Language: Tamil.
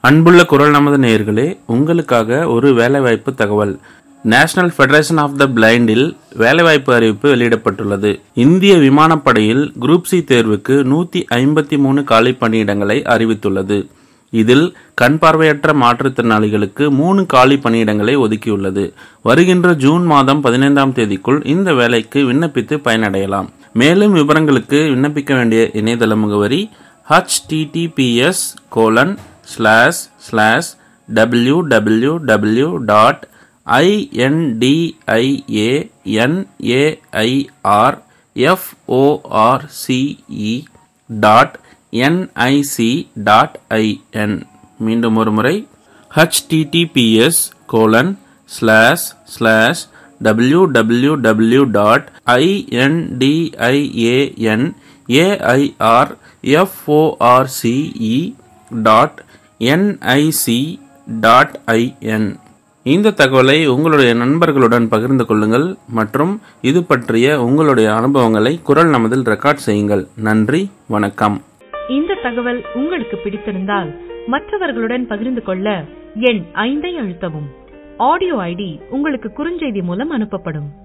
அன்புள்ள குரல் நமது நேயர்களே உங்களுக்காக ஒரு வேலைவாய்ப்பு தகவல் நேஷனல் ஃபெடரேஷன் ஆஃப் த பிளைண்டில் வேலைவாய்ப்பு அறிவிப்பு வெளியிடப்பட்டுள்ளது இந்திய விமானப்படையில் குரூப் சி தேர்வுக்கு நூற்றி ஐம்பத்தி மூணு காலி பணியிடங்களை அறிவித்துள்ளது இதில் கண் பார்வையற்ற மாற்றுத்திறனாளிகளுக்கு மூணு காலி பணியிடங்களை ஒதுக்கியுள்ளது வருகின்ற ஜூன் மாதம் பதினைந்தாம் தேதிக்குள் இந்த வேலைக்கு விண்ணப்பித்து பயனடையலாம் மேலும் விவரங்களுக்கு விண்ணப்பிக்க வேண்டிய இணையதள முகவரி https colon slash slash W W W dot ஐஎன்டிஐஏஎன்ஏஐஆர் எஃப்ஓஆர்சிஇ dot NIC dot IN மீண்டும் ஒரு முறை https colon slash slash W W W dot ஐஎன்டிஐஏஎன் AIR எஃப்ஓஆர்சிஇ dot NIC dot IN இந்த தகவலை உங்களுடைய நண்பர்களுடன் பகிர்ந்து கொள்ளுங்கள் மற்றும் இது பற்றிய உங்களுடைய அனுபவங்களை குரல் நமதில் ரெக்கார்ட் செய்யுங்கள் நன்றி வணக்கம் இந்த தகவல் உங்களுக்கு பிடித்திருந்தால் மற்றவர்களுடன் பகிர்ந்து கொள்ள எண் ஐந்தை அழுத்தவும் ஆடியோ ஐடி உங்களுக்கு குறுஞ்செய்தி மூலம் அனுப்பப்படும்